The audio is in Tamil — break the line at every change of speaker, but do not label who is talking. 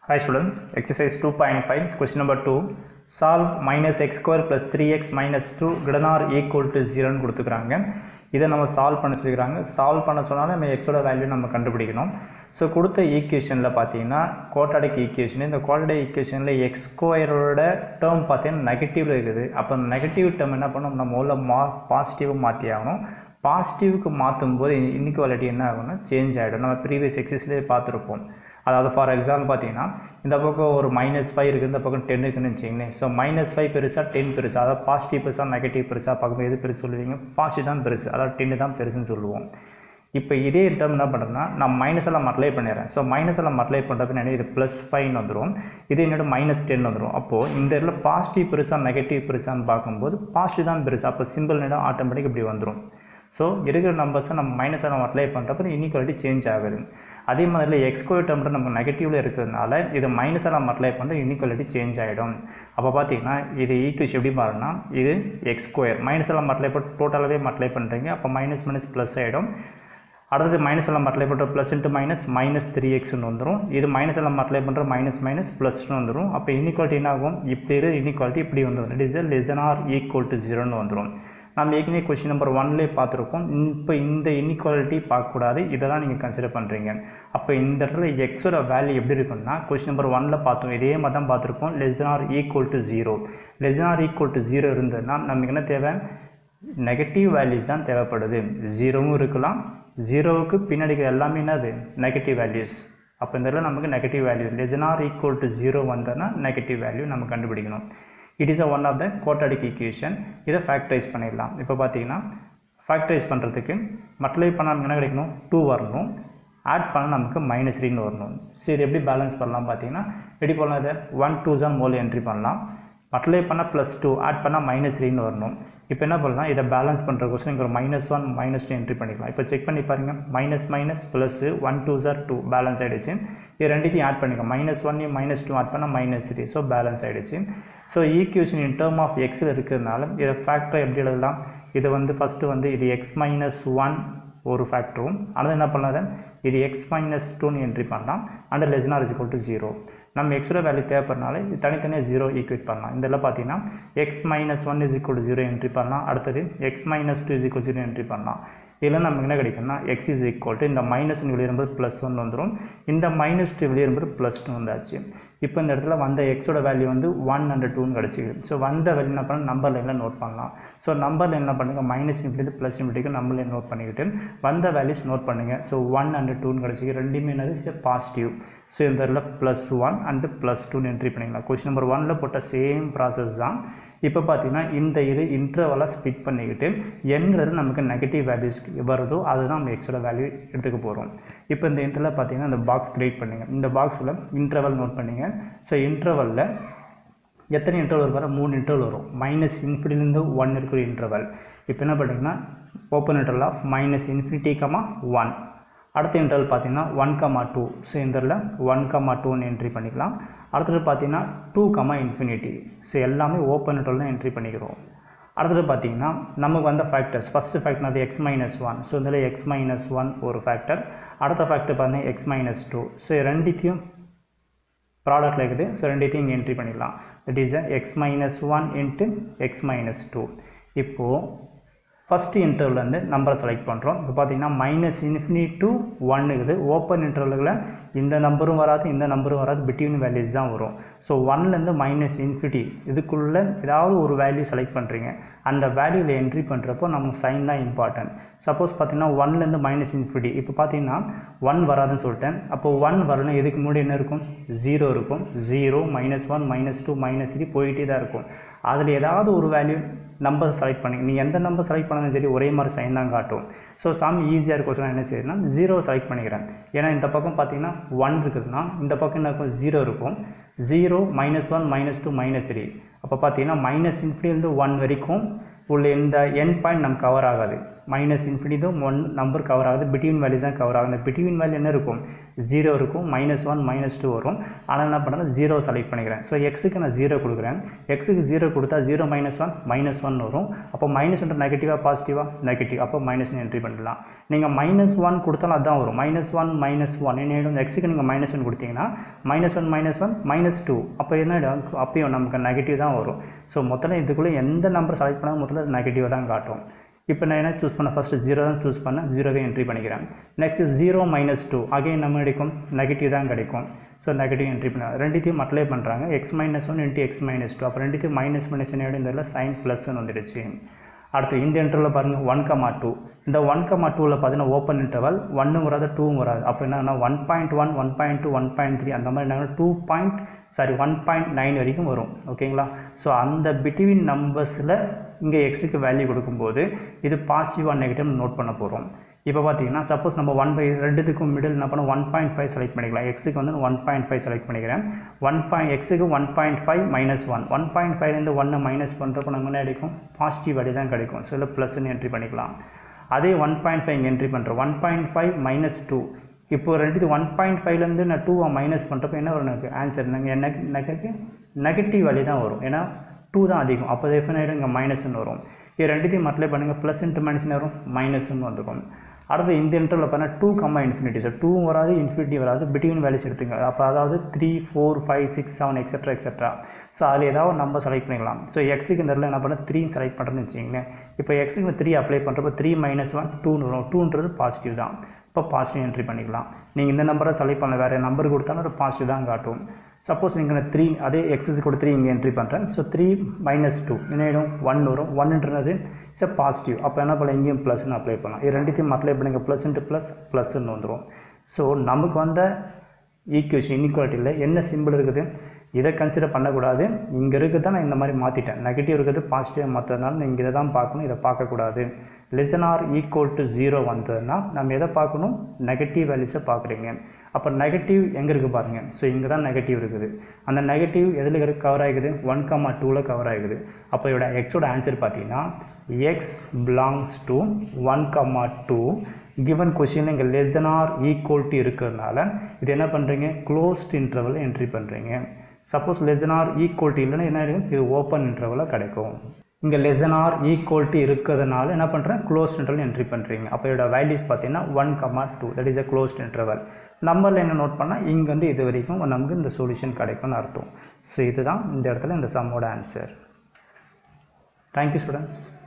Hi students, exercise 2.5, question number 2. Solve minus x square plus 3x minus 2 greater than or equal to 0 னு கொடுத்துக்கிறாங்க இதை நம்ம சால்வ் பண்ண சொல்லிக்கிறாங்க சால்வ் பண்ண சொன்னாலும் நம்ம எக்ஸோட வேல்யூ நம்ம கண்டுபிடிக்கணும் ஸோ கொடுத்த ஈக்குவேஷனில் பார்த்தீங்கன்னா கோட்டாடிக் ஈக்குவேஷன் இந்த கோட்டாடிக் ஈக்குவேஷனில் எக்ஸ் ஸ்கொயரோட டேர்ம் பார்த்தீங்கன்னா நெகட்டிவில் இருக்குது அப்போ நெகட்டிவ் டேர்ம் என்ன பண்ணணும் நம்ம உள்ள மா பாசிட்டிவாக மாற்றி ஆகணும் பாசிட்டிவ்க்கு மாற்றும் போது இன்இக்வாலிட்டி என்ன ஆகும்னா சேஞ்ச் ஆகிடும் நம்ம ப்ரீவியஸ் எக்ஸசைஸ்லேயே பார்த்துருப்போம் அதாவது ஃபார் எக்ஸாம்பிள் பார்த்தீங்கன்னா இந்த பக்கம் ஒரு மைனஸ் ஃபைவ் இருக்குது இந்த பக்கம் டென் இருக்குன்னு வச்சிங்களேன் ஸோ மைனஸ் ஃபைவ் பெருசாக டென் பெருசா அதாவது பாசிட்டிவ் பெருசாக நெகட்டிவ் பெருசாக பார்க்கும்போது எது பெருசு சொல்லுவீங்க பாசிட்டிவ் தான் பெருசு அதாவது டென்னு தான் பெருசுன்னு சொல்லுவோம் இப்போ இதே டேர்ம் என்ன பண்ணுறேன்னா நான் மைனஸ் எல்லாம் அப்ளை பண்ணிடுறேன் ஸோ மைனஸ் எல்லாம் அப்ளை பண்ணுறப்ப என்ன இது ப்ளஸ் ஃபைவ்னு வந்துடும் இது என்னோட மைனஸ் டென் வந்துடும் அப்போது இந்த இடத்துல பாசிட்டிவ் பெருசா நெகட்டிவ் பெருசான்னு பார்க்கும்போது பாசிட்டிவ் தான் பெருசு அப்போ சிம்பிள் நேரம் ஆட்டோமேட்டிக் இப்படி வந்துடும் ஸோ இருக்கிற நம்பர்ஸை நம்ம மைனஸாக நம்ம அப்ளை பண்ணுறப்ப இன்இக்வாலிட்டி சேஞ்ச் ஆகுது அதே மாதிரி எக்ஸ்கோ டேர்ம் நம்ம நெகட்டிவில் இருக்கிறதுனால இது மைனஸாக நம்ம அப்ளை பண்ணுற இன்இக்வாலிட்டி சேஞ்ச் ஆகிடும் அப்போ பார்த்தீங்கன்னா இது ஈக்குவேஷன் எப்படி மாறும்னா இது எக்ஸ் ஸ்கொயர் மைனஸ் எல்லாம் அப்ளை பண்ணி டோட்டலாகவே அப்ளை பண்ணுறீங்க அப்போ மைனஸ் மைனஸ் ப்ளஸ் ஆகிடும் அடுத்தது மைனஸ் எல்லாம் அப்ளை பண்ணுற plus into minus minus three எக்ஸ்னு வந்துடும் இது மைனஸ் எல்லாம் அப்ளை பண்ணுற மைனஸ் மைனஸ் ப்ளஸ்னு வந்துடும் அப்போ இன்இக்வாலிட்டி என்ன ஆகும் இப்படி இருக்கிற இன்இக்வாலிட்டி இப்படி வந்துடும் it is less than or equal to ஜீரோன்னு வந்துடும் நம்ம ஏற்கனவே கொஸ்டின் நம்பர் ஒன்லேயே பார்த்துருக்கோம் இப்போ இந்த இன்இக்வாலிட்டி பார்க்கக்கூடாது இதெல்லாம் நீங்கள் கன்சிடர் பண்ணுறீங்க அப்போ இந்த இடத்துல எக்ஸோட வேல்யூ எப்படி இருக்குன்னா கொஸ்டின் நம்பர் ஒனில் பார்த்தோம் இதே மாதிரி தான் பார்த்துருப்போம் less than or equal to zero less than or equal to zero இருந்ததுன்னா நமக்கு என்ன தேவை நெகட்டிவ் வேல்யூஸ் தான் தேவைப்படுது ஜீரோவும் இருக்கலாம் ஜீரோவுக்கு பின்னாடி எல்லாமே என்னது நெகட்டிவ் வேல்யூஸ் அப்போ இந்த இடத்துல நமக்கு negative value less than or equal to zero வந்ததுன்னா நெகட்டிவ் வேல்யூ நம்ம கண்டுபிடிக்கணும் it is a one of the quadratic equation இதை ஃபேக்டரைஸ் பண்ணிடலாம் இப்போ பார்த்தீங்கன்னா ஃபேக்டரைஸ் பண்ணுறதுக்கு மல்டிப்ளை பண்ண நமக்கு என்ன கிடைக்கணும் டூ வரணும் ஆட் பண்ண நமக்கு மைனஸ் த்ரீன்னு வரணும் சரி எப்படி பேலன்ஸ் பண்ணலாம் பார்த்தீங்கன்னா எப்படி பண்ணலாம் இதை ஒன் டூ ஜான் மோல் என்ட்ரி பண்ணலாம் மல்டிப்ளை பண்ணால் ப்ளஸ் டூ ஆட் பண்ணால் மைனஸ் த்ரீன்னு வரணும் இப்போ என்ன பண்ணலாம் இதை பேலன்ஸ் பண்ணுறக்கோசம் நீங்கள் ஒரு minus one minus two entry பண்ணிக்கலாம் இப்போ செக் பண்ணி பாருங்கள் minus minus plus one two ஜார் டூ பேலன்ஸ் ஆகிடுச்சு இது ரெண்டுத்தையும் ஆட் பண்ணிக்கலாம் மைனஸ் ஒன்னையும் மைனஸ் டூ ஆட் பண்ணால் மைனஸ் த்ரீ ஸோ பேலன்ஸ் ஆகிடுச்சு so equation in term of எக்ஸில் இருக்கிறதுனால இதை ஃபேக்டரை எப்படி எழுதலாம் இதை வந்து ஃபஸ்ட்டு வந்து இது எக்ஸ் மைனஸ் ஒன் ஒரு ஃபேக்டரும் அடுத்து என்ன பண்ணலாம் இது எக்ஸ் மைனஸ் டூன்னு என்ட்ரி பண்ணலாம் and less nor is to zero நம்ம எக்ஸோட வேல்யூ தேவைப்படுறனால இது தனித்தனியாக ஜீரோ ஈக்குவேட் பண்ணலாம் இந்த இதில் பார்த்தீங்கன்னா x minus one is equal to zero entry பண்ணலாம் அடுத்தது x minus two is equal zero entry பண்ணலாம் இதில் நமக்கு என்ன கிடைக்கும்னா எக்ஸ் இஸ் ஈக்குவல் டு இந்த மைனஸ் ஒன் வெளியேறும்போது ப்ளஸ் ஒன் வந்துடும் இந்த மைனஸ் டூ வெளியேறும்போது ப்ளஸ் டூ வந்தாச்சு இப்போ இந்த இடத்துல வந்த எக்ஸோட வேல்யூ வந்து ஒன் அண்ட் டூன்னு கிடச்சிது ஸோ வந்த வேல்யூ என்ன பண்ணால் நம்பர் லைனில் நோட் பண்ணலாம் ஸோ நம்பர் என்ன பண்ணுங்கள் மைனஸ் இன்ஃபினிட்டி ப்ளஸ் இன்ஃபினிட்டிக்கு நம்பர் லைன் நோட் பண்ணிக்கிட்டு வந்த வேல்யூஸ் நோட் பண்ணுங்கள் ஸோ ஒன் அண்ட் டூன்னு கிடச்சிக்கு ரெண்டுமே என்னது பாசிட்டிவ் ஸோ இந்த இடத்துல ப்ளஸ் ஒன் அண்டு ப்ளஸ் டூன்னு என்ட்ரி பண்ணிக்கலாம் கொஸ்டின் நம்பர் ஒனில் போட்ட சேம் ப்ராசஸ் தான் இப்போ பார்த்தீங்கன்னா இந்த இது இன்டர்வலாக ஸ்பிட் பண்ணிக்கிட்டு எங்கிறது நமக்கு நெகட்டிவ் வேல்யூஸ் வருதோ அதுதான் நம்ம எக்ஸோட வேல்யூ எடுத்துக்க போகிறோம் இப்போ இந்த இன்டர்வலில் பார்த்தீங்கன்னா இந்த பாக்ஸ் கிரியேட் பண்ணுங்கள் இந்த பாக்ஸில் இன்டர்வல் நோட் பண்ணிங்க ஸோ இன்டர்வலில் எத்தனை இன்டர்வல் வர மூணு இன்டர்வல் வரும் மைனஸ் இன்ஃபினிட்டிலேருந்து ஒன் இருக்கிற இன்டர்வல் இப்போ என்ன பண்ணிங்கன்னா open interval of minus infinity comma one அடுத்த இன்டர்வல் பார்த்தீங்கன்னா ஒன் கமா டூ ஸோ இந்த ஒன் கமா டூன்னு என்ட்ரி பண்ணிக்கலாம் அடுத்தது பார்த்தீங்கன்னா டூ கமா இன்ஃபினிட்டி ஸோ எல்லாமே ஓப்பன் இன்டர்வல் என்ட்ரி பண்ணிக்கிறோம் அடுத்தது பார்த்தீங்கன்னா நமக்கு வந்த ஃபேக்டர்ஸ் ஃபஸ்ட்டு ஃபேக்டர் அது எக்ஸ் மைனஸ் ஒன் ஸோ இதில் எக்ஸ் மைனஸ் ஒன் ஒரு ஃபேக்டர் அடுத்த ஃபேக்டர் பார்த்தீங்கன்னா எக்ஸ் மைனஸ் டூ ஸோ ரெண்டுத்தையும் ப்ராடக்ட்டில் இருக்குது ஸோ ரெண்டுத்தையும் இங்கே என்ட்ரி பண்ணிடலாம் that is x minus one into x minus two இப்போது ஃபஸ்ட்டு இன்டர்வல்லேருந்து நம்பரை செலக்ட் பண்ணுறோம் இப்போ பார்த்தீங்கன்னா மைனஸ் இன்ஃபினிட் டு ஒன் இருக்குது ஓப்பன் இன்டர்வலில் இந்த நம்பரும் வராது இந்த நம்பரும் வராது பிட்வீன் வேல்யூஸ் தான் வரும் ஸோ ஒன்லேருந்து மைனஸ் இன்ஃபினிட்டி இதுக்குள்ளே ஏதாவது ஒரு வேல்யூ செலக்ட் பண்ணுறீங்க அந்த வேல்யூவில் என்ட்ரி பண்ணுறப்போ நமக்கு சைன் தான் இம்பார்ட்டன்ட் சப்போஸ் பார்த்தீங்கன்னா ஒன்லேருந்து மைனஸ் இன்ஃபினிட்டி இப்போ பார்த்தீங்கன்னா ஒன் வராதுன்னு சொல்லிட்டேன் அப்போ ஒன் வரணும் இதுக்கு முன்னாடி என்ன இருக்கும் ஜீரோ இருக்கும் zero minus one minus two minus three போயிட்டே தான் இருக்கும் அதில் ஏதாவது ஒரு வேல்யூ நம்பர் செலக்ட் பண்ணி நீ எந்த நம்பர் செலக்ட் பண்ணாலும் சரி ஒரே மாதிரி சைன் தான் காட்டும் ஸோ சாமி ஈஸியாக இருக்கும் என்ன செய்யுதுன்னா ஜீரோ செலக்ட் பண்ணிக்கிறேன் ஏன்னா இந்த பக்கம் பார்த்தீங்கன்னா ஒன் இருக்குதுன்னா இந்த பக்கம் என்ன இருக்கும் ஜீரோ இருக்கும் zero minus one minus two minus three அப்போ பார்த்தீங்கன்னா மைனஸ் இன்ஃபினிலேருந்து ஒன் வரைக்கும் உள்ள இந்த என் பாயிண்ட் நமக்கு கவர் ஆகாது மைனஸ் இன்ஃபினிட்டும் ஒன் நம்பர் கவர் ஆகுது பிட்வீன் வேல்யூஸ் தான் கவர் ஆகுது இந்த பிட்வீன் வேல்யூ என்ன இருக்கும் ஜீரோ இருக்கும் மைனஸ் ஒன் மைனஸ் டூ வரும் ஆனால் என்ன பண்ணுறேன் ஜீரோ செலக்ட் பண்ணிக்கிறேன் ஸோ எக்ஸுக்கு நான் ஜீரோ கொடுக்குறேன் எக்ஸுக்கு ஜீரோ கொடுத்தா zero minus one minus one வரும் அப்போ மைனஸ் ஒன் நெகட்டிவாக பாசிட்டிவாக நெகட்டிவ் அப்போ மைனஸ் என்ட்ரி பண்ணலாம் நீங்கள் மைனஸ் ஒன் கொடுத்தாலும் அதான் வரும் மைனஸ் ஒன் மைனஸ் ஒன் என்ன எக்ஸுக்கு நீங்கள் மைனஸ் ஒன் கொடுத்தீங்கன்னா minus one minus one minus two அப்போ என்ன ஆயிடும்? அப்பயும் நமக்கு நெகட்டிவ் தான் வரும் ஸோ மொத்தம் இதுக்குள்ளே எந்த நம்பர் செலக்ட் பண்ணாலும் மொத்தத்தில் நெகட்டிவ் தான் காட்டும் இப்போ நான் என்ன சூஸ் பண்ண ஃபஸ்ட்டு ஜீரோ தான் சூஸ் பண்ணேன் ஜீரோவே என்ட்ரி பண்ணிக்கிறேன் next zero minus two again நம்ம கிடைக்கும் நெகட்டிவ் தான் கிடைக்கும் ஸோ நெகட்டிவ் என்ட்ரி பண்ண ரெண்டுத்தையும் அப்ளை பண்ணுறாங்க x minus one into x minus two அப்போ ரெண்டுத்தையும் மைனஸ் மைனஸ் என்ன இந்த இதில் சைன் ப்ளஸ்ன்னு வந்துடுச்சு அடுத்து இந்த இன்டர்வலில் பாருங்கள் ஒன் கமா டூ இந்த ஒன் கமா டூவில் பார்த்தீங்கன்னா ஓப்பன் இன்டர்வல் ஒன்னும் வராது டூவும் வராது அப்போ என்னன்னா one point one one point two one point three அந்த மாதிரி என்னன்னா two point sorry one point nine வரைக்கும் வரும் ஓகேங்களா ஸோ அந்த பிட்வீன் நம்பர்ஸில் இங்கே எக்ஸுக்கு வேல்யூ கொடுக்கும்போது இது பாசிட்டிவ் நெகட்டிவ் நோட் பண்ண போகிறோம் இப்போ பார்த்தீங்கன்னா சப்போஸ் நம்ம ஒன் பை ரெண்டுத்துக்கும் மிடில் என்ன பண்ண ஒன் பாயிண்ட் ஃபைவ் செலக்ட் பண்ணிக்கலாம் எக்ஸுக்கு வந்து ஒன் பாயிண்ட் ஃபைவ் செலக்ட் பண்ணிக்கிறேன் ஒன் பாயிண்ட் எக்ஸுக்கு one point five minus one one point ஃபைவ்லேருந்து ஒன்னை மைனஸ் பண்ணுறப்போ நமக்கு என்ன கிடைக்கும் பாசிட்டிவ் வேல்யூ தான் கிடைக்கும் ஸோ இல்லை ப்ளஸ்ன்னு என்ட்ரி பண்ணிக்கலாம் அதே ஒன் பாயிண்ட் ஃபைவ் இங்கே என்ட்ரி பண்ணுறோம் one point five minus two இப்போ ரெண்டு ஒன் பாயிண்ட் ஃபைவ்லேருந்து நான் டூவை மைனஸ் பண்ணுறப்போ என்ன வரும் எனக்கு ஆன்சர் எனக்கு எனக்கு நெகட்டிவ் வேல்யூ தான் வரும் ஏன்னா டூ தான் அதிகம் அப்போ டெஃபின் ஆகிடும் இங்கே மைனஸ்னு வரும் இது ரெண்டுத்தையும் அப்ளை பண்ணுங்கள் ப்ளஸ் இன்ட்டு மைனஸ்னு வரும் மைனஸ்னு வந்துடும் அடுத்து இந்த இன்டர்வில் பார்த்தா டூ கம்மா இன்ஃபினிட்டி சார் டூவும் வராது இன்ஃபினிட்டி வராது பிட்வீன் வேல்யூஸ் எடுத்துங்க அப்போ அதாவது three four five six seven etcetera etcetera so அதில் ஏதாவது ஒரு நம்பர் செலக்ட் பண்ணிக்கலாம் ஸோ எக்ஸுக்கு இந்த இடத்துல என்ன பண்ண த்ரீ செலக்ட் பண்ணுறேன்னு வச்சிங்களேன் இப்போ எக்ஸுக்கு த்ரீ அப்ளை பண்ணுறப்போ த்ரீ மைனஸ் ஒன் டூன்னு வரும் டூன்றது பாசிட்டிவ் தான் இப்போ பாசிட்டிவ் என்ட்ரி பண்ணிக்கலாம் நீங்கள் இந்த நம்பரை செலக்ட் பண்ணல வேறு நம்பர் கொடுத்தாலும் ஒரு பாசிட்டிவ் தான் காட்டும் சப்போஸ் நீங்கள் த்ரீ அதே எக்ஸஸ் கூட த்ரீ இங்கே என்ட்ரி பண்ணுறேன் ஸோ த்ரீ மைனஸ் டூ என்ன ஆகிடும் ஒன் வரும் ஒன்னுன்றது இட்ஸ் பாசிட்டிவ் அப்போ என்ன பண்ணலாம் இங்கேயும் ப்ளஸ்னு அப்ளை பண்ணலாம் இது ரெண்டுத்தையும் அப்ளை பண்ணுங்க ப்ளஸ் இன்ட்டு ப்ளஸ் ப்ளஸ்ன்னு வந்துடும் ஸோ நமக்கு வந்த ஈக்குவேஷன் இன்இக்வாலிட்டியில் என்ன சிம்பிள் இருக்குது இதை கன்சிடர் பண்ணக்கூடாது இங்கே இருக்கிறத நான் இந்த மாதிரி மாற்றிட்டேன் நெகட்டிவ் இருக்கிறது பாசிட்டிவ் மாற்றுறதுனால நீங்கள் இதை தான் பார்க்கணும் இதை பார்க்கக்கூடாது less than or equal to zero வந்ததுன்னா நம்ம எதை பார்க்கணும் நெகட்டிவ் வேல்யூஸை பார்க்குறீங்க அப்போ நெகட்டிவ் எங்கே இருக்குது பாருங்கள் ஸோ இங்கே தான் நெகட்டிவ் இருக்குது அந்த நெகட்டிவ் எதில் இருக்கு கவர் ஆகிக்குது ஒன் கமா டூவில் கவர் ஆகிக்குது அப்போ இதோட எக்ஸோட ஆன்சர் பார்த்தீங்கன்னா x belongs to one comma two given கொஷினில் இங்கே less than or equal to இருக்கிறதுனால இது என்ன பண்ணுறீங்க க்ளோஸ்ட் இன்டர்வல் என்ட்ரி பண்ணுறீங்க suppose less than or equal to இல்லைன்னா என்ன ஆகிடும் இது ஓப்பன் இன்டர்வலாக கிடைக்கும் இங்கே less than or equal to இருக்கிறதுனால என்ன பண்ணுறேன் க்ளோஸ்ட் இன்டர்வல் என்ட்ரி பண்ணுறீங்க அப்போ இதோட வேல்யூஸ் பார்த்தீங்கன்னா one comma two that is a closed interval நம்பரில் என்ன நோட் பண்ணால் இங்கேருந்து இது வரைக்கும் நமக்கு இந்த சொல்யூஷன் கிடைக்கும்னு அர்த்தம் ஸோ இதுதான் இந்த இடத்துல இந்த சம்மோட ஆன்சர் தேங்க்யூ ஸ்டூடெண்ட்ஸ்